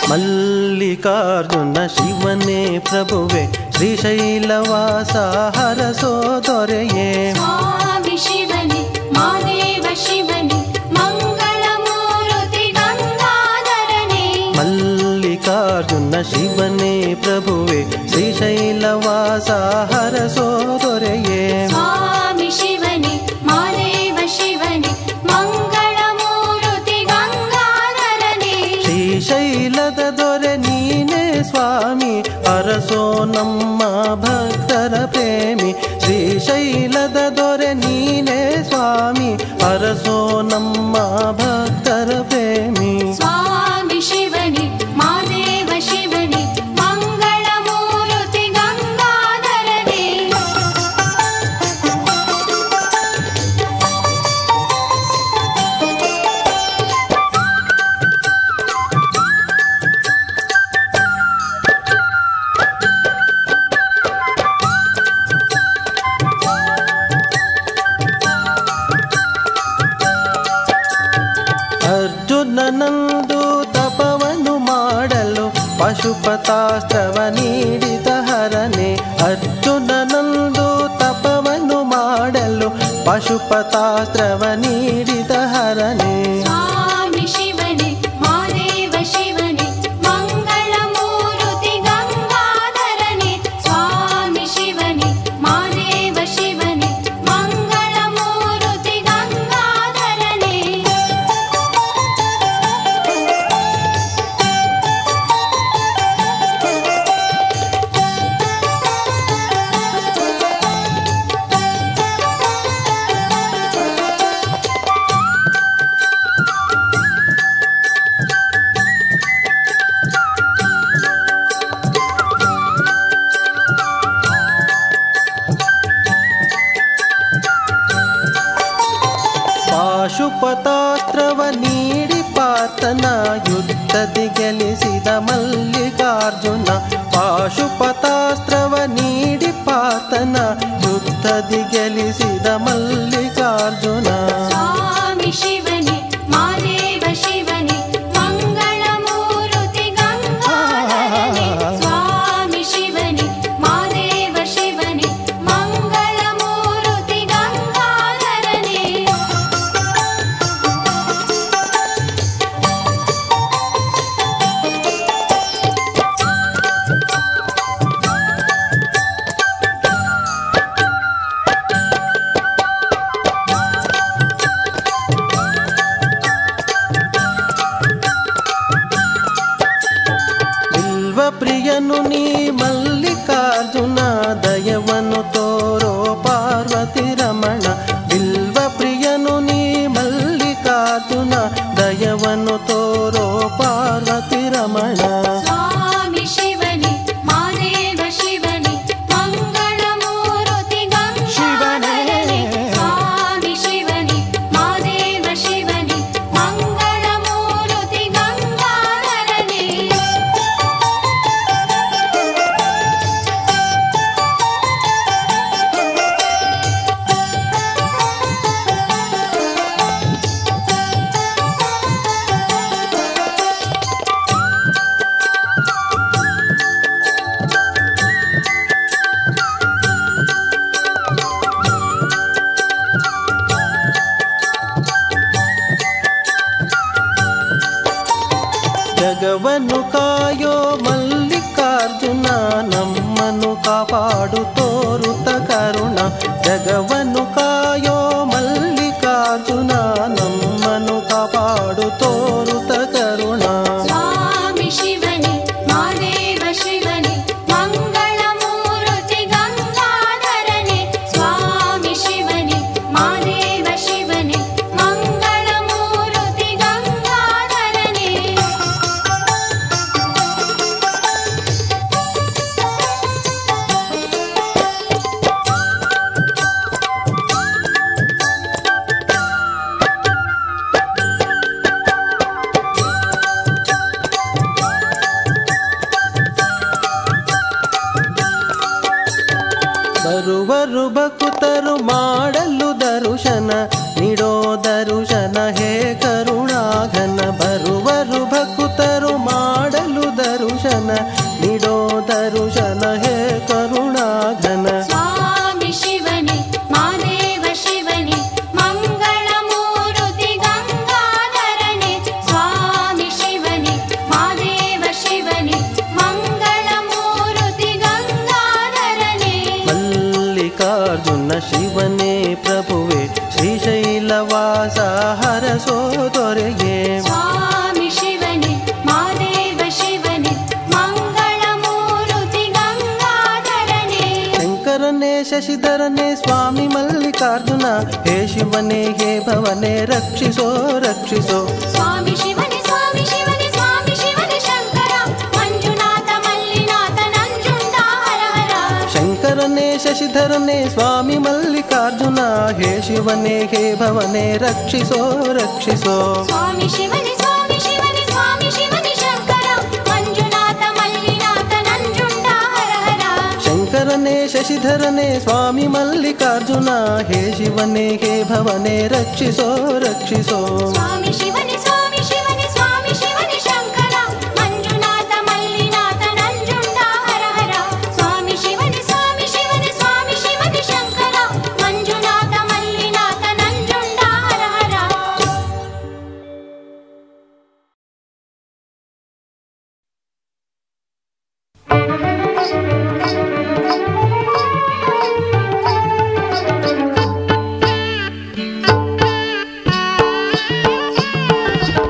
ಮಲ್ಲಿಕಾರ್ಜುನ ಶಿವನೇ ಪ್ರಭುವೆ ಶ್ರೀಶೈಲವಾಸ ಹರಸೋ ದೊರೆಯೇ ಸ್ವಾಮಿ ಶಿವನೇ ಮಾದೇವ ಶಿವನೇ ಮಂಗಳಮೂರ್ತಿ ಗಂಗಾಧರನೇ ಮಲ್ಲಿಕಾರ್ಜುನ ಶಿವನೇ ಪ್ರಭುವೆ ಶ್ರೀಶೈಲವಾಸ ಹರಸೋ ದೊರೆಯೇ ಸ್ವಾಮಿ ಶಿವನೇ ಮಾದೇವ ಶಿವನೇ ಮಂಗಳಮೂರ್ತಿ ಗಂಗಾಧರನೇ ಶ್ರೀಶೈಲದ ದೊರೆ ನೀನೇ ಸ್ವಾಮಿ ಅರಸೋ ನಮ್ಮ ಭಕ್ತರ ಪ್ರೇಮಿ ಶ್ರೀಶೈಲದ ದೊರೆ ನೀನೇ ಸ್ವಾಮಿ ಅರಸೋ ನಮ್ಮ ಭಕ್ತರ ಪ್ರೇಮಿ ಸ್ವಾಮಿ ಶಿವನೇ ಮಾದೇವ ಶಿವನೇ ಮಂಗಳಮೂರ್ತಿ ಗಂಗಾಧರನೇ ಅರ್ಜುನನಂದು ತಪವನ್ನು ಮಾಡಲು ಪಶುಪತಾಸ್ತ್ರವ ನೀಡಿದ ಹರನೆ ಅರ್ಜುನನಂದು ತಪವನ್ನು ಮಾಡಲು ಪಶುಪತಾಸ್ತ್ರವ ನೀಡಿದ ಹರನೆ ಸ್ವಾಮಿ ಶಿವನೇ ಮಾದೇವ ಶಿವನೇ ಮಂಗಳಮೂರ್ತಿ ಗಂಗಾಧರನೇ ಸ್ವಾಮಿ ಶಿವನೇ ಮಾದೇವ ಶಿವನೇ ಮಂಗಳಮೂರ್ತಿ ಗಂಗಾಧರನೇ ಪಾಶುಪತಾಸ್ತ್ರವ ನೀಡಿ ಪಾತನ ಯುದ್ಧದಿ ಗೆಲ್ಲಿಸಿದ ಮಲ್ಲಿಕಾರ್ಜುನ ಪಾಶುಪತಾಸ್ತ್ರವ ನೀಡಿ ಪಾತನ ಯುದ್ಧದಿ ಗೆಲ್ಲಿಸಿದ ಮಲ್ಲಿಕಾರ್ಜುನ ಸ್ವಾಮಿ ಶಿವನೇ ಮಾದೇವ ಶಿವನೇ ಮಂಗಳಮೂರ್ತಿ ಗಂಗಾಧರನೇ ಸ್ವಾಮಿ ಶಿವನೇ ಮಾದೇವ ಶಿವನೇ ಮಂಗಳಮೂರ್ತಿ ಗಂಗಾಧರನೇ ಬಿಲ್ವ ಪ್ರಿಯನು ನೀ ಮಲ್ಲಿಕಾರ್ಜುನ ದಯವನ್ನು ತೋರೋ ಪಾರ್ವತಿ ರಮಣ ಬಿಲ್ವ ಪ್ರಿಯನು ನೀ ಮಲ್ಲಿಕಾರ್ಜುನ ದಯವನ್ನು ತೋರೋ ಪಾರ್ವತಿ ರಮಣ ಸ್ವಾಮಿ ಶಿವನೇ ಮಾದೇವ ಶಿವನೇ ಮಂಗಳಮೂರ್ತಿ ಗಂಗಾಧರನೇ ಸ್ವಾಮಿ ಶಿವನೇ ಮಾದೇವ ಶಿವನೇ ಮಂಗಳಮೂರ್ತಿ ಗಂಗಾಧರನೇ ಜಗವನ್ನು ಕಾಯೋ ಮಲ್ಲಿಕಾರ್ಜುನ ನಮ್ಮನ್ನು ಕಾಪಾಡು ತೋರುತ ಕರುಣ ಜಗವನ್ನು ಕಾಯೋ ಮಲ್ಲಿಕಾರ್ಜುನ ನಮ್ಮನ್ನು ಕಾಪಾಡು ತೋರುತ ಕರುಣ ಸ್ವಾಮಿ ಶಿವನೇ ಮಾದೇವ ಶಿವನೇ ಮಂಗಳಮೂರ್ತಿ ಗಂಗಾಧರನೇ ಸ್ವಾಮಿ ಶಿವನೇ ಮಾದೇವ ಶಿವನೇ ಮಂಗಳಮೂರ್ತಿ ಗಂಗಾಧರನೇ ಬರುವರು ಭಕುತರು ಮಾಡಲು ದರುಶನ ನೀಡೋ ದರುಶನ ಹೇ ಕರುಣಾಘನ ಬರುವರು ಭಕುತರು ಮಾಡಲು ದರುಶನ ನೀಡೋ ದರುಶನ ಹೇ ಕರುಣಾಘನ ಸ್ವಾಮಿ ಶಿವನೇ ಮಾದೇವ ಶಿವನೇ ಮಂಗಳ ಮೂರುತಿ ಗಂಗಾಧರನೆ ಸ್ವಾಮಿ ಶಿವನೇ ಮಾದೇವ ಶಿವನೇ ಮಂಗಳ ಮೂರುತಿ ಗಂಗಾಧರನೆ ಮಲ್ಲಿಕಾರ್ಜುನ ಶಿವನೇ ಪ್ರಭುವೆ ಶ್ರೀಶೈಲವಾಸ ಹರಸೋ ದೊರೆಯೇ ಸ್ವಾಮಿ ಶಿವನೇ ಮಾದೇವ ಶಿವನೇ ಮಂಗಳ ಮೂರುತಿ ಗಂಗಾಧರನೆ ಶಂಕರನೇ ಶಶಿಧರನೇ ಸ್ವಾಮಿ ಮಲ್ಲಿಕಾರ್ಜುನ ಹೇ ಶಿವನೇ ಹೇ ಭವನೇ ರಕ್ಷಿಸೋ ರಕ್ಷಿಸೋ ಸ್ವಾಮಿ ಶಿವನೇ ಸ್ವಾಮಿ ಶಿವನೇ ಸ್ವಾಮಿ ಶಿವನೇ ಶಂಕರ ಮಂಜುನಾಥ ಮಲ್ಲಿನಾಥ ನಂಜುಂಡ ಹರ ಹರ ಶಂಕರನೇ ಶಶಿಧರನೇ ಸ್ವಾಮಿ ಮಲ್ಲಿಕಾರ್ಜುನ ಹೇ ಶಿವನೇ ಹೇ ಭವನೇ ರಕ್ಷಿಸೋ ರಕ್ಷಿಸೋ ಸ್ವಾಮಿ ಶಿವನೇ ಸ್ವಾಮಿ ಶಿವನೇ ಸ್ವಾಮಿ ಶಿವನೇ ಶಂಕರ ಮಂಜುನಾಥ ಮಲ್ಲಿನಾಥ ನಂಜುಂಡ ಹರ ಹರ ಶಂಕರನೇ ಶಶಿಧರನೇ ಸ್ವಾಮಿ ಮಲ್ಲಿಕಾರ್ಜುನ ಹೇ ಶಿವನೇ ಹೇ ಭವನೇ ರಕ್ಷಿಸೋ ರಕ್ಷಿಸೋ ಸ್ವಾಮಿ ಶಿವನೇ ಸ್ವಾಮಿ ಶಿವನೇ ಸ್ವಾಮಿ ಶಿವನೇ ಶಂಕರ ಮಂಜುನಾಥ ಮಲ್ಲಿನಾಥ ನಂಜುಂಡ ಹರ ಹರ ಸ್ವಾಮಿ ಶಿವನೇ ಸ್ವಾಮಿ ಶಿವನೇ ಸ್ವಾಮಿ ಶಿವನೇ ಶಂಕರ ಮಂಜುನಾಥ ಮಲ್ಲಿನಾಥ ನಂಜುಂಡ ಹರ ಹರ ಿ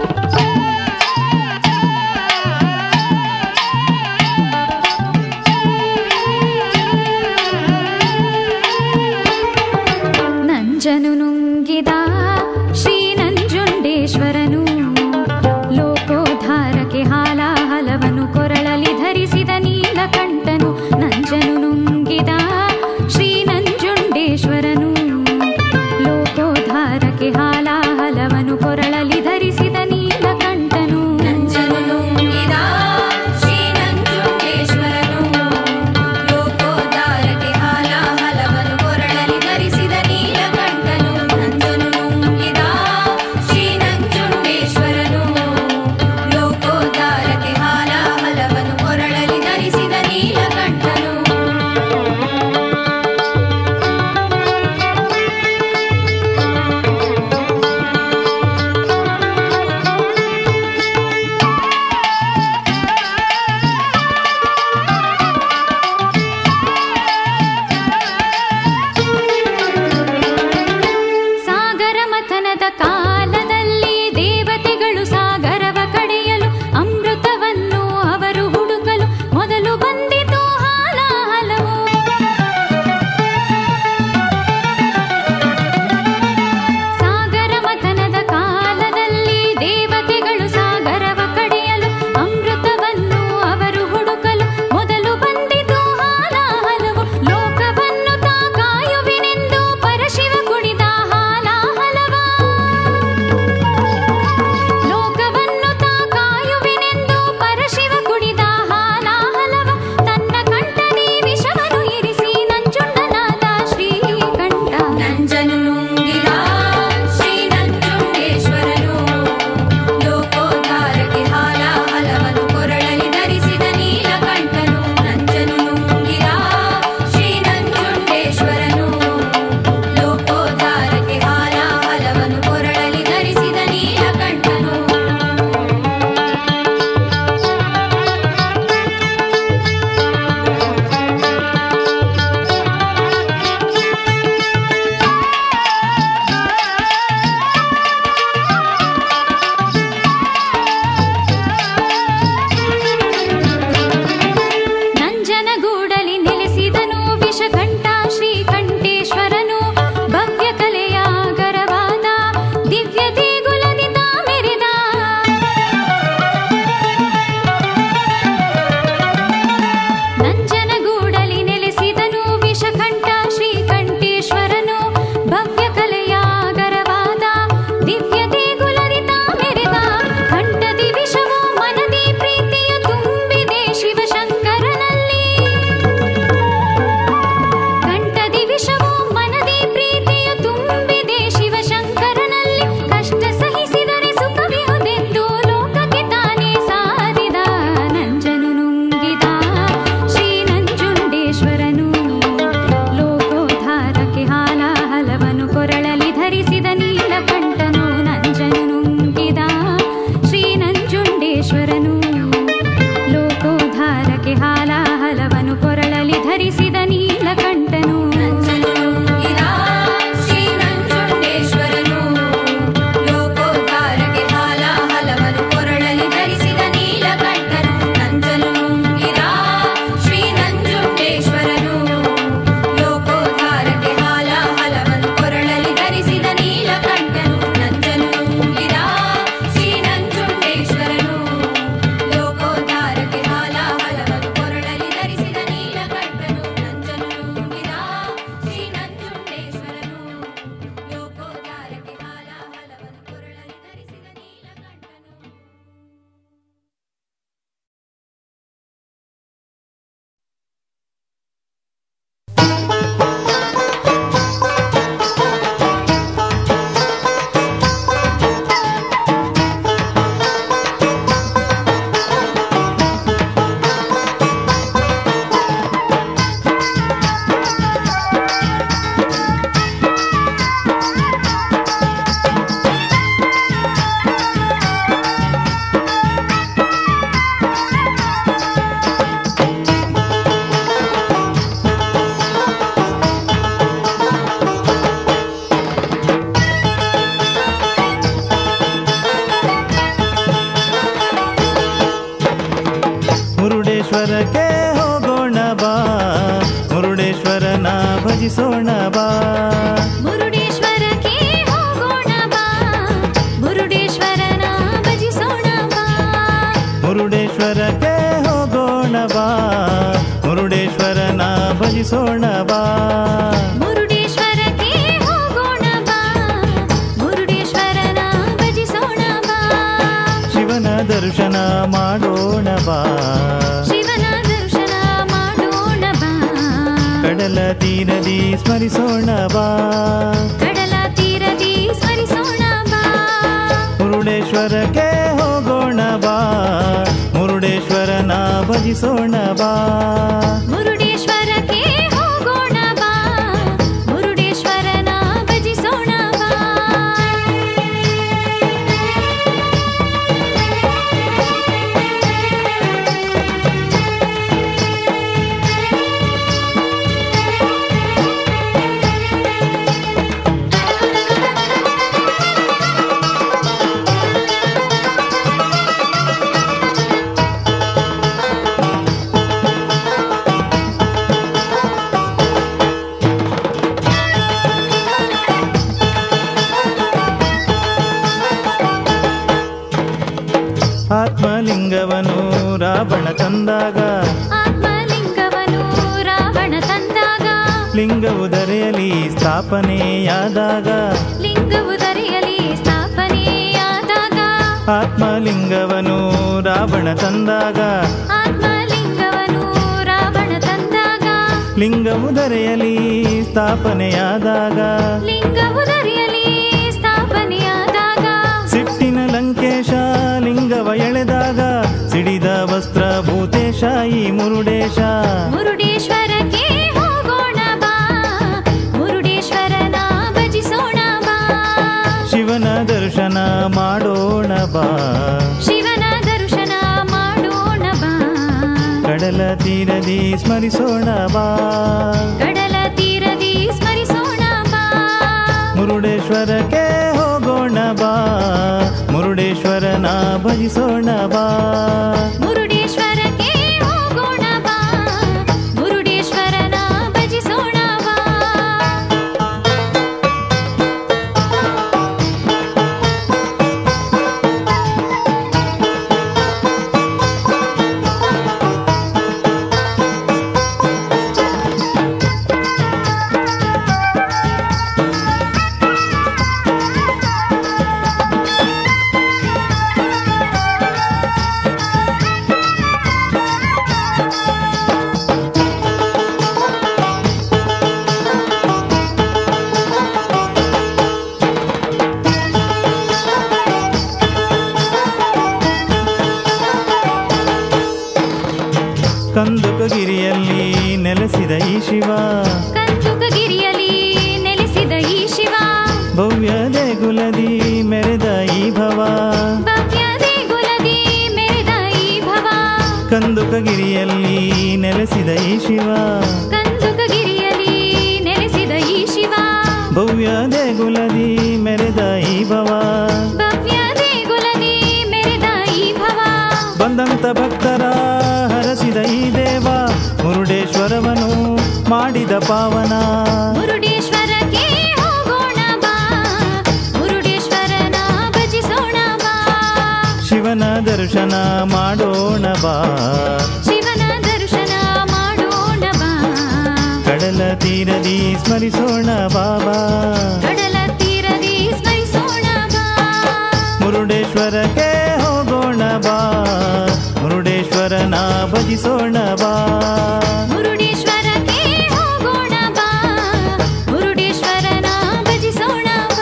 ಮುರುಡೇಶ್ವರಕ್ಕೆ ಹೋಗೋಣ ಬಾ ಮುರುಡೇಶ್ವರನ ಭಜಿಸೋಣ ಬಾ ಮುರುಡೇಶ್ವರಕ್ಕೆ ಹೋಗೋಣ ಬಾ ಮುರುಡೇಶ್ವರನ ಭಜಿಸೋಣ ಬಾ ಮುರುಡೇಶ್ವರಕ್ಕೆ ಹೋಗೋಣ ಬಾ ಮುರುಡೇಶ್ವರನ ಭಜಿಸೋಣ ಬಾ ಮುರುಡೇಶ್ವರಕ್ಕೆ ಹೋಗೋಣ ಬಾ ಮುರುಡೇಶ್ವರನ ಭಜಿಸೋಣ ಬಾ ಶಿವನ ದರ್ಶನ ಮಾಡೋಣ ಬಾ ಶಿವನ ದರ್ಶನ ಮಾಡೋಣ ಬಾ ಕಡಲ ತೀರದಿ ಸ್ಮರಿಸೋಣ ಬಾ ಕಡಲ ತೀರದಿ ಸ್ಮರಿಸೋಣ ಬಾ ಮುರುಡೇಶ್ವರಕ್ಕೆ ಹೋಗೋಣ ಬಾ ಮುರುಡೇಶ್ವರನ ಭಜಿಸೋಣ ಬಾ ಮುರುಡೇಶ್ವರಕ್ಕೆ ಹೋಗೋಣ ಬಾ ಮುರುಡೇಶ್ವರನ ಭಜಿಸೋಣ ಬಾ ಆತ್ಮಲಿಂಗವನು ರಾವಣ ತಂದಾಗ ಆತ್ಮಲಿಂಗವನು ರಾವಣ ತಂದಾಗ ಲಿಂಗವು ಧರೆಯಲಿ ಸ್ಥಾಪನೆಯಾದಾಗ ಲಿಂಗವು ದರೆಯಲಿ ಸ್ಥಾಪನೆಯಾದಾಗ ಆತ್ಮಲಿಂಗವನು ರಾವಣ ತಂದಾಗ ಆತ್ಮಲಿಂಗವನು ರಾವಣ ತಂದಾಗ ಲಿಂಗವು ಧರೆಯಲಿ ಸ್ಥಾಪನೆಯಾದಾಗ ಲಿಂಗವು ದರೆಯಲಿ ಸ್ಥಾಪನೆಯಾದಾಗ ಸಿಟ್ಟಿನ ಲಂಕೇಶ ಲಿಂಗವ ಎಳೆದಾಗ ಸಿಡಿದ ವಸ್ತ್ರ ಭೂತೇಶ ಈ ಮುರುಡೇಶ ಮುರುಡೇಶ್ವರಕ್ಕೆ ಹೋಗೋಣ ಬಾ ಮುರುಡೇಶ್ವರನ ಭಜಿಸೋಣ ಬಾ ಶಿವನ ದರ್ಶನ ಮಾಡೋಣ ಬಾ ಶಿವನ ದರ್ಶನ ಮಾಡೋಣ ಬಾ ಕಡಲ ತೀರದಿ ಸ್ಮರಿಸೋಣ ಬಾ ಕಡಲ ತೀರದಿ ಸ್ಮರಿಸೋಣ ಬಾ ಮುರುಡೇಶ್ವರಕ್ಕೆ ಹೋಗೋಣ ಬಾ ಮುರುಡೇಶ್ವರನ ಭಜಿಸೋಣ ಬಾ ಮುರುಡೇಶ್ವರಕ್ಕೆ ಹೋಗೋಣ ಬಾ ಮುರುಡೇಶ್ವರನ ಭಜಿಸೋಣ ಬಾ ಕಂದುಕಗಿರಿಯಲ್ಲಿ ನೆಲೆಸಿದ ಈ ಶಿವ ಕಂದುಕಗಿರಿಯಲ್ಲಿ ನೆಲೆಸಿದ ಈ ಶಿವ ಭವ್ಯ ದೇಗುಲದಿ ಮೆರೆದ ಈ ಭವ ಭವ್ಯ ದೇಗುಲದಿ ಮೆರೆದ ಈ ಭವ ಕಂದುಕಗಿರಿಯಲ್ಲಿ ನೆಲೆಸಿದ ಈ ಶಿವ ಕಂದುಕಗಿರಿಯಲ್ಲಿ ನೆಲೆಸಿದ ಈ ಶಿವ ಭವ್ಯ ದೇಗುಲದಿ ಮೆರೆದ ಈ ಭವ ಭವ್ಯ ದೇಗುಲದಿ ಮೆರೆದ ಈ ಭವ ಬಂದಂತ ಭಕ್ತರ ಹರಸಿದ ಈ ದೇವ ಮುರುಡೇಶ್ವರವನು ಮಾಡಿದ ಪಾವನ ಮುರುಡೇಶ್ವರಕ್ಕೆ ಹೋಗೋಣ ಬಾ ಮುರುಡೇಶ್ವರನ ಭಜಿಸೋಣ ಬಾ ಶಿವನ ದರ್ಶನ ಮಾಡೋಣ ಬಾ ಶಿವನ ದರ್ಶನ ಮಾಡೋಣ ಬಾ ಕಡಲ ತೀರದಿ ಸ್ಮರಿಸೋಣ ಬಾಬಾ ಕಡಲ ತೀರದಿ ಸ್ಮರಿಸೋಣ ಬಾ ಮುರುಡೇಶ್ವರಕ್ಕೆ ಹೋಗೋಣ ಬಾ ಮುರುಡೇಶ್ವರನ ಭಜಿಸೋಣ ಬಾ ಮುರುಡೇಶ್ವರಕ್ಕೆ ಹೋಗೋಣ ಬಾ ಮುರುಡೇಶ್ವರನ ಭಜಿಸೋಣ ಬಾ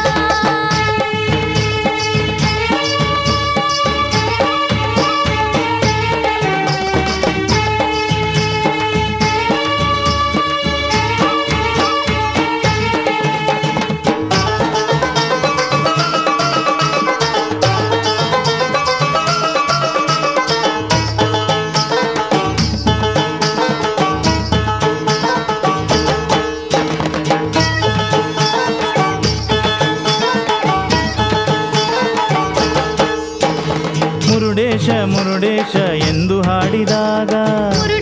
ಮುರುಡೇಶ ಮುರುಡೇಶ ಎಂದು ಹಾಡಿದಾಗ ಮುರುಡೇಶ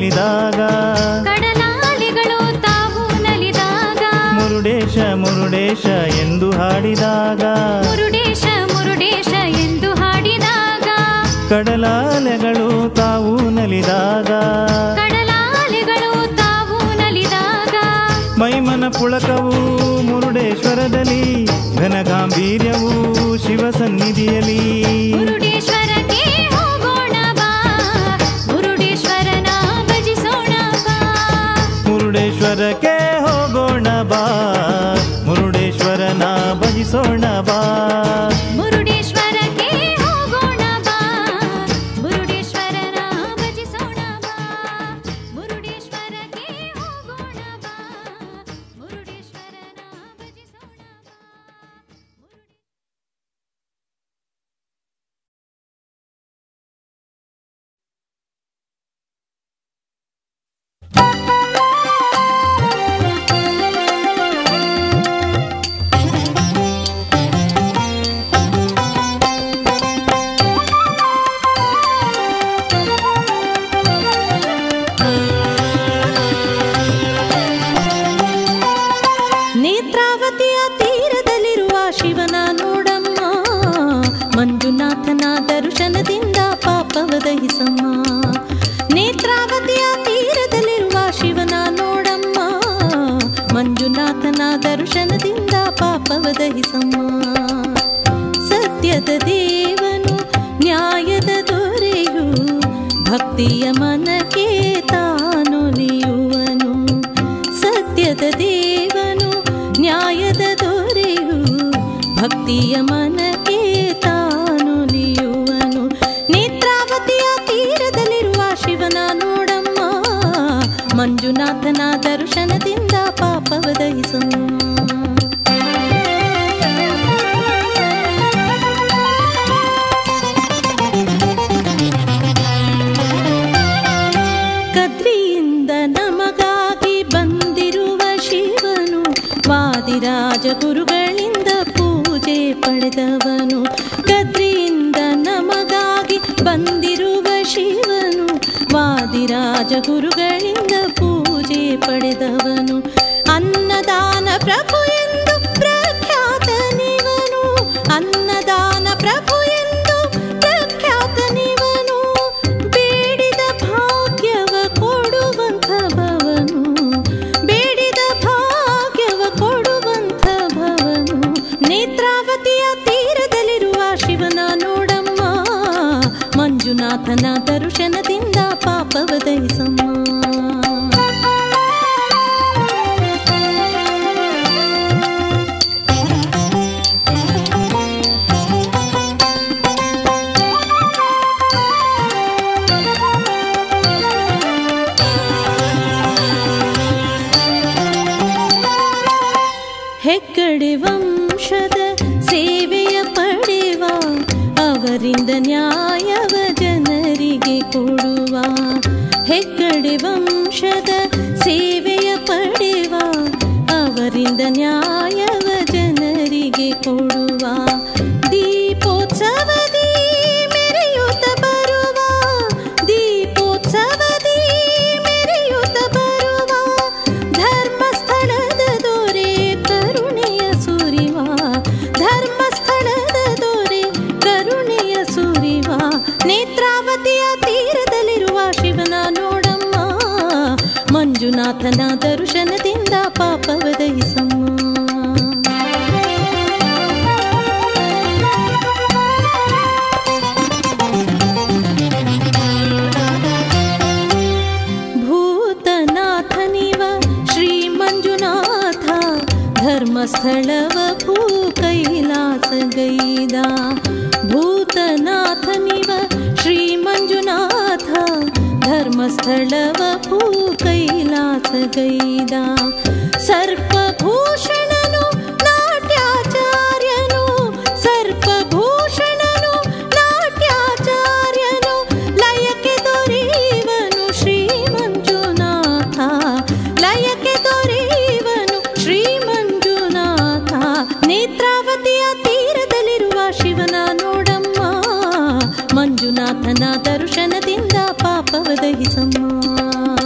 ನಲಿದಾಗ ಕಡಲಾಲಿಗಳು ತಾವು ನಲಿದಾಗ ಮುರುಡೇಶ ಮುರುಡೇಶ ಎಂದು ಹಾಡಿದಾಗ ಮುರುಡೇಶ ಮುರುಡೇಶ ಎಂದು ಹಾಡಿದಾಗ ಕಡಲಾಲೆಗಳು ತಾವು ನಲಿದಾಗ ಕಡಲಾಲಿಗಳು ತಾವು ನಲಿದಾಗ ಮೈಮನ ಪುಳಕವು ಮುರುಡೇಶ್ವರದಲ್ಲಿ ಘನ ಗಾಂಭೀರ್ಯವು ಶಿವ ಸನ್ನಿಧಿಯಲ್ಲಿ ಮುರುಡೇಶ್ವರಕ್ಕೆ ಹೋಗೋಣ ಬಾ ಮುರುಡೇಶ್ವರನ ಭಜಿಸೋಣ ಬಾ ಮುರುಡೇಶ್ವರಕ್ಕೆ ಹೋಗೋಣ ಬಾ ಮುರುಡೇಶ್ವರನ ಭಜಿಸೋಣ ಬಾ ಮುರುಡೇಶ್ವರಕ್ಕೆ ಹೋಗೋಣ ಬಾ ಮುರುಡೇಶ್ವರನ ಭಜಿಸೋಣ ಬಾ ಮುರುಡೇಶ್ವರಕ್ಕೆ ಹೋಗೋಣ ಬಾ ಮುರುಡೇಶ್ವರನ ಭಜಿಸೋಣ ಬಾ ನೇತ್ರಾವತಿಯ ತೀರದಲ್ಲಿರುವ ಶಿವನ ನೋಡಮ್ಮ ಮಂಜುನಾಥನ ದರ್ಶನದಿಂದ ಪಾಪವ ದಹಿಸಮ್ಮ ನೇತ್ರಾವತಿಯ ತೀರದಲ್ಲಿರುವ ಶಿವನ ನೋಡಮ್ಮ ಮಂಜುನಾಥನ ದರ್ಶನದಿಂದ ಪಾಪವ ದಹಿಸಮ್ಮ ಸತ್ಯದ ದೇವನು ನ್ಯಾಯದ ದೊರೆಯು ಭಕ್ತಿಯ ಮನಕ್ಕೆ ತಾನೊಲಿಯುವನು ಸತ್ಯದ ದೇವನು ನ್ಯಾಯದ ದೊರೆಯು ಭಕ್ತಿಯ ಮನಕ್ಕೆ ತಾನೊಲಿಯುವನು ನೇತ್ರಾವತಿಯ ತೀರದಲ್ಲಿರುವ ಶಿವನ ನೋಡಮ್ಮ ಮಂಜುನಾಥನ ದರ್ಶನದಿಂದ ಪಾಪವ ದಹಿಸಮ್ಮ ಕದ್ರಿಯಿಂದ ನಮಗಾಗಿ ಬಂದಿರುವ ಶಿವನು ವಾದಿರಾಜ ಗುರುಗಳಿಂದ ಪೂಜೆ ಪಡೆದವನು ಕದ್ರಿಯಿಂದ ನಮಗಾಗಿ ಬಂದಿರುವ ಶಿವನು ವಾದಿರಾಜ ಗುರುಗಳಿಂದ ಪೂಜೆ ಪಡೆದವನು ಅನ್ನದಾನ ಪ್ರಭು ಎಂದು ಪ್ರಖ್ಯಾತನಿವನು ಅನ್ನದಾನ ಪ್ರಭು ಎಂದು ಪ್ರಖ್ಯಾತನಿವನು ಬೇಡಿದ ಭಾಗ್ಯವ ಕೊಡುವಂಥ ಭವನು ಬೇಡಿದ ಭಾಗ್ಯವ ಕೊಡುವಂಥ ಭವನು ನೇತ್ರಾವತಿಯ ತೀರದಲ್ಲಿರುವ ಶಿವನ ನೋಡಮ್ಮ ಮಂಜುನಾಥನ ದರ್ಶನದಿಂದ ಪಾಪವ ದಹಿಸಮ್ಮ ಹೆಗ್ಗಡೆ ವಂಶದ ಸೇವೆಯ ಪಡೆವ ಅವರಿಂದ ನ್ಯಾಯವ ಜನರಿಗೆ ಕೊಡುವ ಹೆಗ್ಗಡೆ ವಂಶದ ಸೇವೆಯ ಪಡೆವ ಅವರಿಂದ ನ್ಯಾಯವ ಜನರಿಗೆ ಕೊಡುವ ದೀಪೋತ್ಸವದಿ ಮೆರೆಯುತ್ತ ಬರುವ ದೀಪೋತ್ಸವದಿ ಮೆರೆಯುತ್ತ ಬರುವ ಧರ್ಮಸ್ಥಳದ ದೊರೆ ಕರುಣೆಯ ಸುರಿವ ಧರ್ಮಸ್ಥಳದ ದೊರೆ ಕರುಣೆಯ ಸುರಿವ ನೇತ್ರಾವತಿಯ ತೀರದಲ್ಲಿರುವ ಶಿವನ ನೋಡಮ್ಮ ಮಂಜುನಾಥನ ದರ್ಶನದಿಂದ ಪಾಪವ ದಹಿಸಮ್ಮ ಭೂತನಾಥನಿವ ಶ್ರೀ ಮಂಜುನಾಥ ಧರ್ಮಸ್ಥಳವ ಭೂ ಕೈಲಾಸ ಗೈದ ಭೂತನಾಥನಿವ ಶ್ರೀ ಮಂಜುನಾಥ ಧರ್ಮಸ್ಥಳವ ಭೂ ಕೈಲಾಸ ಗೈದ ಸರ್ಪಭೂಷಣನು ನಾಟ್ಯಾಚಾರ್ಯನು ಸರ್ಪಭೂಷಣನು ನಾಟ್ಯಾಚಾರ್ಯನು ಲಯಕ್ಕೆ ದೊರೆಯುವನು ಶ್ರೀ ಮಂಜುನಾಥ ಲಯಕ್ಕೆ ದೊರೆಯುವನು ಶ್ರೀ ಮಂಜುನಾಥ ನೇತ್ರಾವತಿಯ ತೀರದಲ್ಲಿರುವ ಶಿವನ ನೋಡಮ್ಮ ಮಂಜುನಾಥನ ದರ್ಶನದಿಂದ ಪಾಪವ ದಹಿಸಮ್ಮ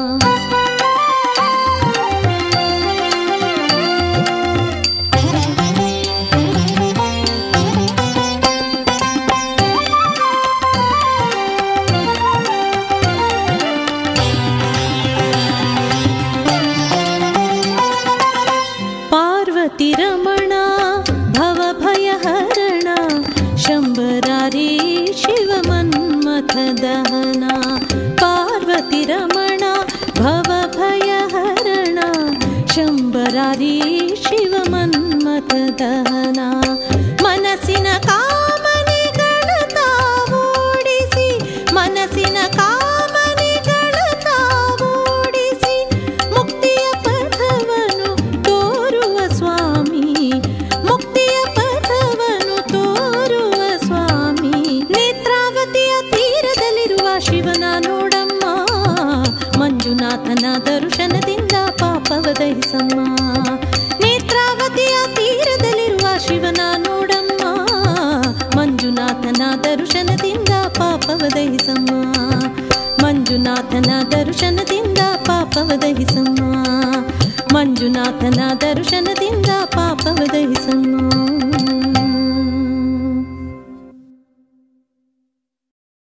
ಮನ್ಮಥ ದಹನ ಪಾರ್ವತಿ ರಮಣ ಭವ ಭಯ ಹರಣ ಶಂಬರಾರಿ ಶಿವ ಮನ್ಮಥ ದಹನ ಮನಸ್ಸಿನ ಕಾಮನೆಗಳ ತಾವೋಡಿಸಿ ಮನಸ್ಸಿನ ಕಾಮನೆಗಳ ತಾವೋಡಿಸಿ ಮುಕ್ತಿಯ ಪಥವನ್ನು ತೋರುವ ಸ್ವಾಮಿ ಮುಕ್ತಿಯ ಪಥವನ್ನು ತೋರುವ ಸ್ವಾಮಿ ನೇತ್ರಾವತಿಯ ತೀರದಲ್ಲಿರುವ ಶಿವನ ನೋಡಮ್ಮ ಮಂಜುನಾಥನ ದರ್ಶನದಿಂದ ಪಾಪವ ದಹಿಸಮ್ಮ ನೇತ್ರಾವತಿಯ ತೀರದಲ್ಲಿರುವ ಶಿವನ ನೋಡಮ್ಮ ಮಂಜುನಾಥನ ದರ್ಶನದಿಂದ ಪಾಪವ ದಹಿಸಮ್ಮ ಮಂಜುನಾಥನ ದರ್ಶನದಿಂದ ಪಾಪವ ದಹಿಸಮ್ಮ ಮಂಜುನಾಥನ ದರ್ಶನದಿಂದ ಪಾಪವ